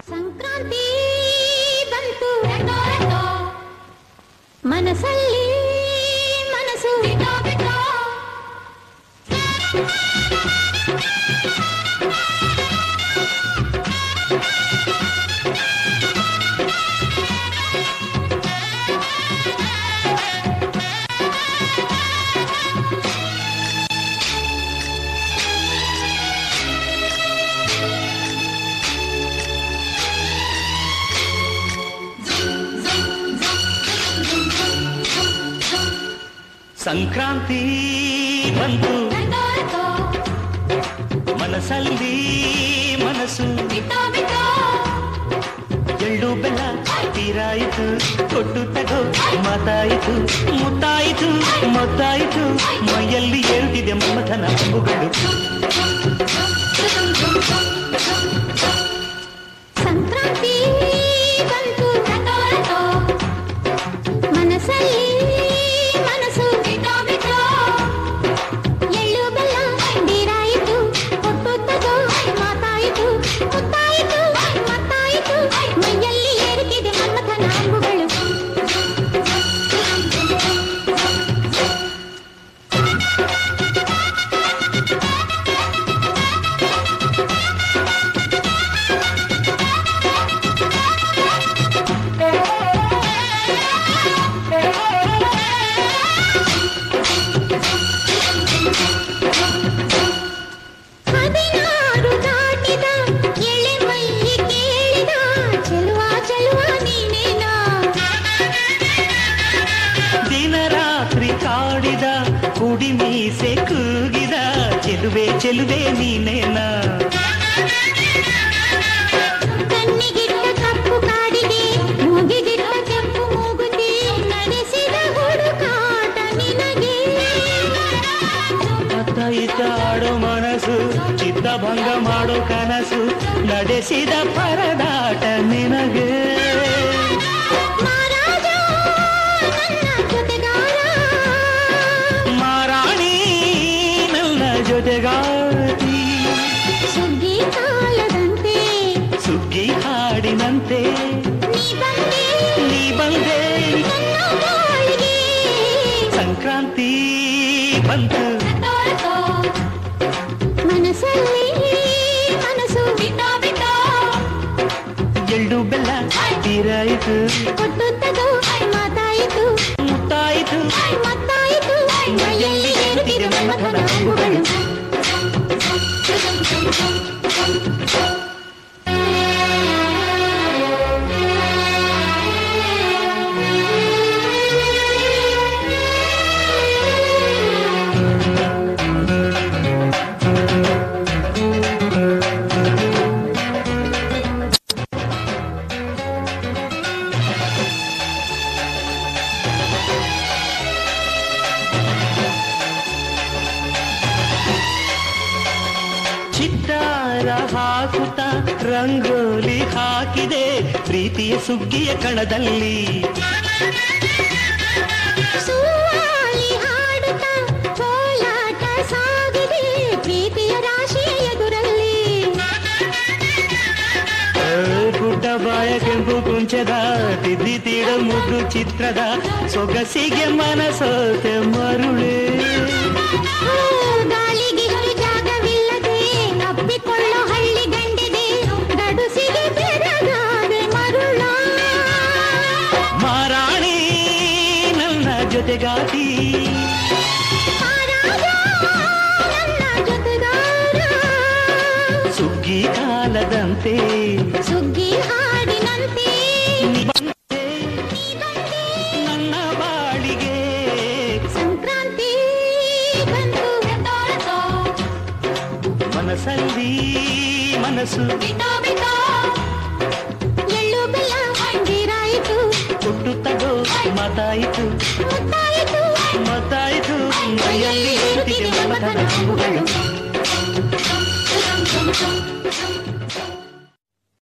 ಸಂಕ್ರಾಂತಿ ಬಂತು ಮನಸ್ಸಲ್ಲಿ ಮನಸ್ಸು ಸಂಕ್ರಾಂತಿ ಬಂತು ಮನಸ್ಸಲ್ಲಿ ಮನಸ್ಸು ಎಳ್ಳು ಬೆಲ್ಲ ತೀರಾಯಿತು ಕೊಟ್ಟು ತಗೋ ಮಾತಾಯಿತು ಮುತ್ತಾಯಿತು ಮೊತ್ತಾಯಿತು ಮೈಯಲ್ಲಿ ಏರುತ್ತಿದೆ ಮಮಥನ ಅಂಬುಗಳು ಸಂಕ್ರಾಂತಿ ಬಂತು ಮನಸ್ಸಲ್ಲಿ ಮನಸ್ಸು ಎಳ್ಳು ಬೆಲ್ಲ ನೀರಾಯಿತು ಕೊಟ್ಟು ತಗೋ ಮಾತಾಯಿತು ಮುತ್ತಾಯಿತು ಮತ್ತಾಯಿತು ಮೈಯಲ್ಲಿ ಏರುತ್ತಿದೆ ಮನ್ಮಥನ ಅಂಬುಗಳು ಹದಿನಾರು ದಾಟಿದ ಎಳೆ ಮೈ ಕೇಳಿದ ಚೆಲುವ ಚೆಲುವ ನೀನೇನಾ ದಿನ ರಾತ್ರಿ ಕಾಡಿದ ಕುಡಿ ಮೀಸೆ ಕೂಗಿದ ಚೆಲುವೆ ಚೆಲುವೆ ನೀನೇನಾ ಕಣ್ಣಿಗಿಟ್ಟ ಕಪ್ಪು ಕಾಡಿಗೆ ಮೂಗಿಗಿಟ್ಟ ಕೆಂಪು ಮೂಗುತಿ ನಡೆಸಿದ ಹುಡುಕಾಟ ನಿನಗೆ ಅತ್ತ ಇತ್ತ ಆಡೋ ಮನಸ್ಸು ಚಿತ್ತಭಂಗ ಮಾಡೋ ಕನಸು ನಡೆಸಿದ ಪರದಾಟ ನಿನಗೆ ಮಹಾರಾಜ ನನ್ನ ಜೊತೆಗಾರ ಮಾರಾಣಿ ನನ್ನ ಜೊತೆಗಾತಿ ಸುಗ್ಗಿ ಕಾಲದಂತೆ ಸುಗ್ಗಿ ಹಾಡಿನಂತೆ ನೀ ಬಂದೆ ನೀ ಬಂದೆ ನನ್ನ ಬಾಳಿಗೆ ಸಂಕ್ರಾಂತಿ ಬಂತು ಮನಸ್ಸಲ್ಲಿ ಮನಸ್ಸು ಎಳ್ಳು ಬೆಲ್ಲ ತೀರಾಯಿತು ಕೊಟ್ಟು ತಗೋ ಮಾತಾಯಿತು ಮುತ್ತಾಯಿತು ಮತ್ತಾಯಿತು ಮೈಯಲ್ಲಿ ಏರುತ್ತಿದೆ ಮನ್ಮಥನ ಅಂಬುಗಳು ಚಿತ್ತಾರ ಹಾಕುತ್ತ ರಂಗೋಲಿ ಹಾಕಿದೆ ಪ್ರೀತಿಯ ಸುಗ್ಗಿಯ ಕಣದಲ್ಲಿ ಸುವಾಲಿ ಹಾಡುತ್ತಾ ಕೋಲಾಟ ಸಾಗಿದೆ ಪ್ರೀತಿಯ ರಾಶಿಯ ಎದುರಲ್ಲಿ ಆ, ಗುಡ್ಡ ಬಾಯ ಕೆಂಪು ಕುಂಚದ ತಿದ್ದಿ ತೀಡ ಮುದ್ದು ಚಿತ್ರದ ಸೊಗಸಿಗೆ ಮನಸೋತೆ ಮರುಳೇ ಓ, ಗಾಳಿಗಿಷ್ಟು ಜಾಗವಿಲ್ಲದೆ ಅಪ್ಪಿಕೊಳ್ಳೋ ಹಳ್ಳಿ ಗಂಡಿದೆ ಗಡುಸಿಗೆ ಬೆರಗಾದೆ ಮರುಳ ಮಾರಾಣಿ ನನ್ನ ಜೊತೆಗಾತಿ ಮಹಾರಾಜ ನನ್ನ ಜೊತೆಗಾರ ಸುಗ್ಗಿ ಕಾಲದಂತೆ ಸುಗ್ಗಿ ಹಾಡಿನಂತೆ ನೀ ಬಂದೆ ನೀ ಬಂದೆ ನನ್ನ ಬಾಳಿಗೆ ಸಂಕ್ರಾಂತಿ ಬಂತು ಮನಸ್ಸಲ್ಲಿ ಮನಸ್ಸು ಎಳ್ಳು ಬೆಲ್ಲ ನೀರಾಯಿತು ಕೊಟ್ಟು ತಗೋ ಮಾತಾಯಿತು ಮುತ್ತಾಯಿತು ಮತ್ತಾಯಿತು ಮೈಯಲ್ಲಿ ಏರುತ್ತಿದೆ ಮಮಥನ ಅಂಬುಗಳು